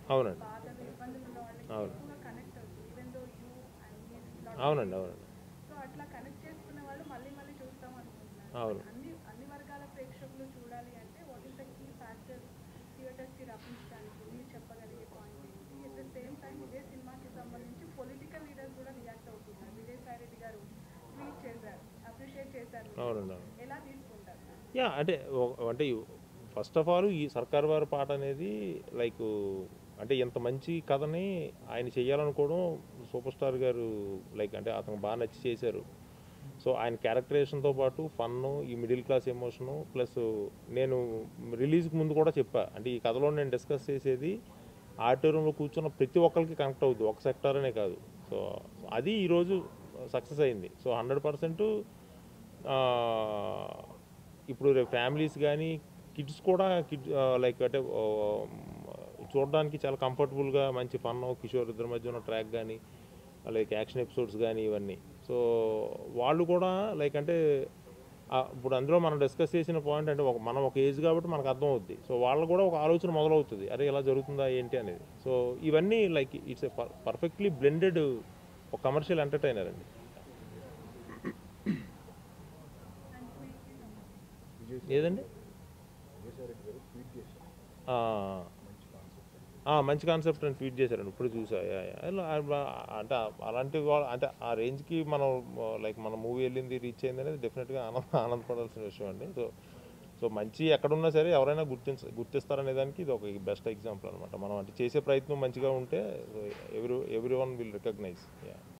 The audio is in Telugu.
అవునండి బాధలు ఇబ్బందులు ఉన్న వాళ్ళకి అవును. ఎక్కువగా కనెక్ట్ అవుతుంది ఈవెన్ దో యూ అండ్ అవునండి అవునండి సో అట్లా కనెక్ట్ చేసుకునే వాళ్ళు మళ్ళీ మళ్ళీ చూస్తాం అనుకుంటున్నారు అవును. అన్ని అన్ని వర్గాల ప్రేక్షకులు చూడాలి అంటే what is the key factor theatres కి రప్పించడానికి మీరు చెప్పగలిగే పాయింట్ ఏంటి ఎట్ ద సేమ్ టైం ఇదే సినిమాకి సంబంధించి పొలిటికల్ లీడర్స్ కూడా రియాక్ట్ అవుతున్నారు విజయసాయి రెడ్డి గారు ట్వీట్ చేశారు అప్రిషియేట్ చేశారు మీరు. అవునండి అవును ఎలా తీసుకుంటారు యా అంటే ఒక- అంటే ఫస్ట్ ఆఫ్ ఆల్ ఈ సర్కార్ వారి పాట అనేది లైక్ అంటే ఇంత మంచి కథని ఆయన చేయాలనుకోవడం సూపర్ స్టార్ గారు లైక్ అంటే అతను బాగా నచ్చి చేశారు సో ఆయన క్యారెక్టరేషన్తో పాటు ఫన్ ఈ మిడిల్ క్లాస్ ఎమోషను ప్లస్ నేను రిలీజ్కి ముందు కూడా చెప్పా అంటే ఈ కథలో నేను డిస్కస్ చేసేది ఆడిటోరియంలో కూర్చున్న ప్రతి ఒక్కరికి కనెక్ట్ అవుద్ది ఒక సెక్టర్ అనే కాదు సో అది ఈరోజు సక్సెస్ అయింది సో హండ్రెడ్ పర్సెంట్ ఇప్పుడు రేపు ఫ్యామిలీస్ కానీ కిడ్స్ కూడా కిడ్ లైక్ అంటే ఆ, చూడడానికి చాలా కంఫర్టబుల్గా మంచి ఫన్ కిషోర్ ఇద్దరి మధ్య ఉన్న ట్రాక్ కానీ లైక్ యాక్షన్ ఎపిసోడ్స్ కానీ ఇవన్నీ సో వాళ్ళు కూడా లైక్ అంటే ఆ, ఇప్పుడు అందులో మనం డిస్కస్ చేసిన పాయింట్ అంటే ఒక మనం ఒక ఏజ్ కాబట్టి మనకు అర్థం అవుద్ది సో వాళ్ళు కూడా ఒక ఆలోచన మొదలవుతుంది అరే ఇలా జరుగుతుందా ఏంటి అనేది సో ఇవన్నీ like it's a perfectly blended ఒక కమర్షియల్ ఎంటర్టైనర్ అండి అండ్ ట్వీట్కి సంబంధించి ఏదండి విజయసాయిరెడ్డి గారు ట్వీట్ చేశారు ఆ, మంచి కాన్సెప్ట్ ఆ, మంచి కాన్సెప్ట్ అని ట్వీట్ చేశారండి ఇప్పుడు చూసా యా, యా. అలా, ఆ, అంటే అలాంటి వా- అంటే ఆ రేంజ్కి మనం లైక్ మన మూవీ వెళ్ళింది రీచ్ అయింది అనేది డెఫినెట్గా ఆనంద ఆనందపడాల్సిన విషయం అండి సో సో మంచి ఎక్కడున్నా సరే ఎవరైనా గుర్తించ గుర్తిస్తారనే దానికి ఇది ఒక బెస్ట్ ఎగ్జాంపుల్ అనమాట మనం అంటే చేసే ప్రయత్నం మంచిగా ఉంటే every every one will recognise yeah